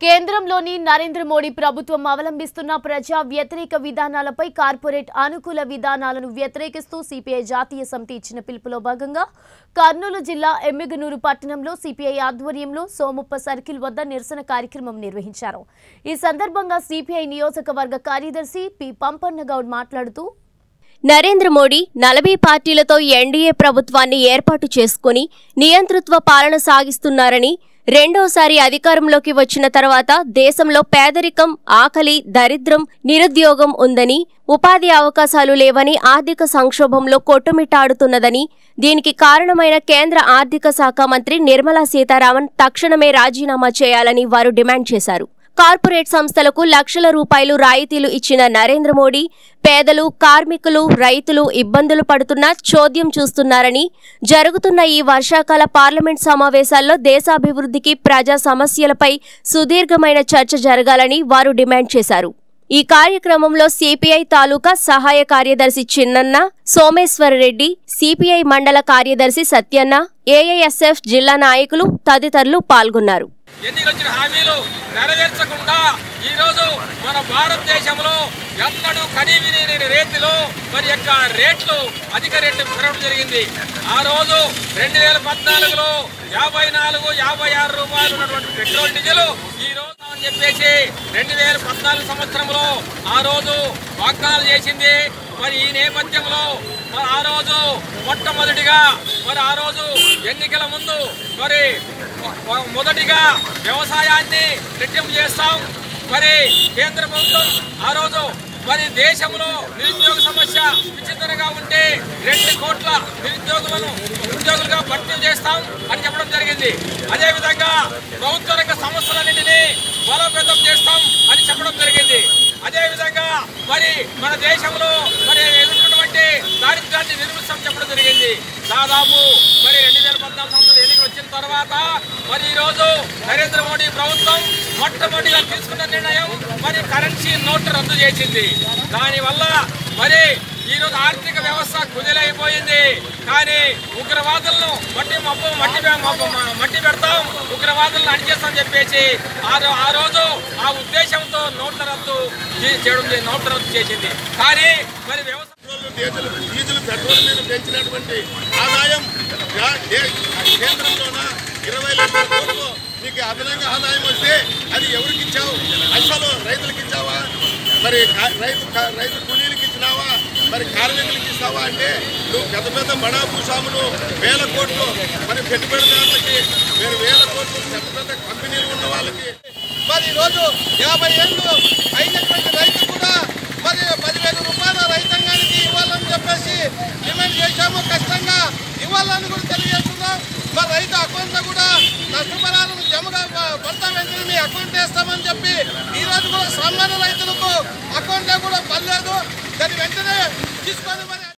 కేంద్రంలోని నరేంద్ర మోడీ ప్రభుత్వం అవలంబిస్తున్న ప్రజా వ్యతిరేక విధానాలపై కార్పొరేట్ అనుకూల విధానాలను వ్యతిరేకిస్తూ సిపిఐ జాతీయ సమితి ఇచ్చిన పిలుపులో భాగంగా కర్నూలు జిల్లా ఎమ్మిగనూరు పట్టణంలో సిపిఐ ఆధ్వర్యంలో సోముప్ప సర్కిల్ వద్ద నిరసన కార్యక్రమం నిర్వహించారు ఈ సందర్భంగా సిపిఐ నియోజకవర్గ కార్యదర్శి పి పంపన్నగౌడ్ మాట్లాడుతూ నరేంద్ర మోడీ నలభై పార్టీలతో ఎన్డీఏ ప్రభుత్వాన్ని ఏర్పాటు చేసుకుని నియంతృత్వ పాలన సాగిస్తున్నారని రెండోసారి అధికారంలోకి వచ్చిన తర్వాత దేశంలో పేదరికం ఆకలి దరిద్రం నిరుద్యోగం ఉందని ఉపాధి అవకాశాలు లేవని ఆర్థిక సంక్షోభంలో కొట్టుమిట్టాడుతున్నదని దీనికి కారణమైన కేంద్ర ఆర్థిక శాఖ మంత్రి నిర్మలా సీతారామన్ తక్షణమే రాజీనామా చేయాలని వారు డిమాండ్ చేశారు కార్పొరేట్ సంస్థలకు లక్షల రూపాయలు రాయితీలు ఇచ్చిన నరేంద్ర మోడీ పేదలు కార్మికులు రైతులు ఇబ్బందులు పడుతున్నా చోద్యం చూస్తున్నారని జరుగుతున్న ఈ వర్షాకాల పార్లమెంట్ సమావేశాల్లో దేశాభివృద్ధికి ప్రజా సమస్యలపై సుదీర్ఘమైన చర్చ జరగాలని వారు డిమాండ్ చేశారు ఈ కార్యక్రమంలో సిపిఐ తాలూకా సహాయ కార్యదర్శి చిన్నన్న సోమేశ్వరరెడ్డి సిపిఐ మండల కార్యదర్శి సత్యన్న ఏఐఎస్ఎఫ్ జిల్లా నాయకులు తదితరులు పాల్గొన్నారు ఎన్నికొచ్చిన హామీలు నెరవేర్చకుండా ఈరోజు మన భారతదేశంలో ఎన్నడూ కనీవిని రేతిలో మరి యొక్క రేట్లు అధిక రేట్లు పెరగడం జరిగింది ఆ రోజు రెండు వేల పద్నాలుగులో యాభై నాలుగు యాభై ఆరు రూపాయలు ఉన్నటువంటి పెట్రోల్ డీజిల్ ఈ రోజు అని చెప్పేసి రెండు వేల పద్నాలుగు సంవత్సరంలో ఆ రోజు వాగ్దానాలు చేసింది మరి ఈ నేపథ్యంలో మరి ఆ రోజు మొట్టమొదటిగా మరి ఆ రోజు ఎన్నికల ముందు మరి మొ- మొదటిగా వ్యవసాయాన్ని రెట్టింపు చేస్తాం మరి కేంద్ర ప్రభుత్వం ఆ రోజు మరి దేశంలో నిరుద్యోగ సమస్య విచిత్రంగా ఉంటే రెండు కోట్ల నిరుద్యోగులను ఉద్యోగులుగా భర్తీ చేస్తాం అని చెప్పడం జరిగింది అదేవిధంగా ప్రభుత్వ రంగ సంస్థలన్నింటినీ బలోపేతం చేస్తాం అని చెప్పడం జరిగింది అదేవిధంగా మరి మన దేశంలో మరి ఎదుర్కొన్నటువంటి దారిద్ర్యాన్ని నిర్మిస్తాం చెప్పడం జరిగింది దాదాపు మరి రెండు వేల పద్నాలుగు సంవత్సరాలు ఎన్నికలు వచ్చిన తర్వాత మరి ఈ రోజు నరేంద్ర మోడీ ప్రభుత్వం మొట్టమొదటిగా తీసుకున్న నిర్ణయం మరి కరెన్సీ నోటు రద్దు చేసింది దానివల్ల మరి ఈ రోజు ఆర్థిక వ్యవస్థ కుదిలైపోయింది కానీ ఉగ్రవాదులను మట్టి మప్పు మట్టి పె- మప్పు- మ- మట్టి పెడతాం ఉగ్రవాదులను అణిచేస్తాం చెప్పేసి ఆ రో- ఆ రోజు ఆ ఉద్దేశంతో నోట్ల రద్దు చే- చేయడం చే- నోట్ల రద్దు చేసింది కానీ మరి వ్యవసాయ పెట్రోల్ డీజిల్ డీజిల్ పెట్రోల్ మీద పెంచినటువంటి ఆదాయం రా- దే- కేంద్రంలోన ఇరవై లక్షల కోట్లు నీకు అదనంగా ఆదాయం వస్తే అది ఎవరికి ఇచ్చావు అసలు రైతులకు ఇచ్చావా మరి కా- రైతు కా- రైతు కూలీలకు ఇచ్చినావా మరి కార్మికులకు ఇస్తావా అంటే నువ్వు పెద్ద పెద్ద బడా భూస్వాములు వేల కోట్లు మరి పెట్టుబడిదారులకి మీరు వేల కోట్లు పెద్ద పెద్ద కంపెనీలు ఉన్న వాళ్ళకి మరి ఈరోజు యాభై ఏళ్ళు అయినటువంటి రైతు కూడా మరి పదివేల రూపాయల రైతాంగానికి ఇవ్వాలని చెప్పేసి డిమాండ్ చేశాము కష్టంగా ఇవ్వాలని కూడా తెలియజేస్తున్నాం మరి రైతు అకౌంట్ లో కూడా నష్టపరాలను జమగా పడతా వెంటనే మీ అకౌంట్ వేస్తామని చెప్పి ఈ రోజు కూడా సామాన్య రైతులకు అకౌంట్ లో కూడా పర్లేదు దాన్ని వెంటనే తీసుకొని మరి